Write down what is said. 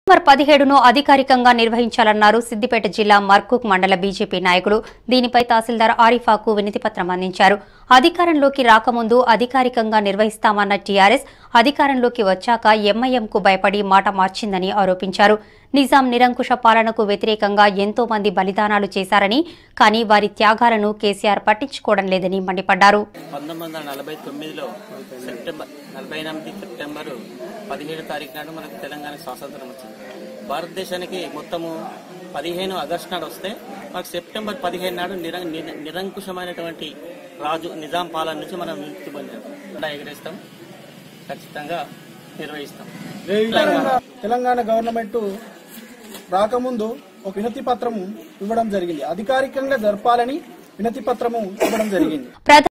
September పదిహేడును అధికారికంగా నిర్వహించాలన్నారు సిద్దిపేట జిల్లా మర్కూక్ మండల బీజేపీ నాయకులు దీనిపై తహసీల్దార్ ఆరిఫాకు వినతిపత్రం అందించారు అధికారంలోకి రాకముందు అధికారికంగా నిర్వహిస్తామన్న టీఆర్ఎస్ అధికారంలోకి వచ్చాక ఎంఐఎంకు భయపడి మాట మార్చిందని ఆరోపించారు నిజాం నిరంకుశ పాలనకు వ్యతిరేకంగా ఎంతో మంది బలిదానాలు చేశారని కానీ వారి త్యాగాలను కేసీఆర్ పట్టించుకోవడం లేదని మండిపడ్డారు పంతొమ్మిది వందల నలభై తొమ్మిదిలో సెప్టెంబర్ నలభై ఎనిమిది సెప్టెంబరు పదిహేడు తారీఖు నాడు మనకు తెలంగాణ స్వాతంత్రం వచ్చింది భారతదేశానికి మొత్తము పదిహేను ఆగస్టు నాడు వస్తే మనకు సెప్టెంబర్ పదిహేను నాడు నిర- నిర- నిరంకుశమైనటువంటి రాజు నిజాం పాలన నుంచి మనం విముక్తి పొందాం జెండా ఎగరేస్తాం ఖచ్చితంగా నిర్వహిస్తాం తెలంగాణ తెలంగాణ గవర్నమెంట్ రాకముందు ఒక వినతి పత్రం ఇవ్వడం జరిగింది అధికారికంగా జరపాలని వినతి పత్రము ఇవ్వడం జరిగింది ప్రధాన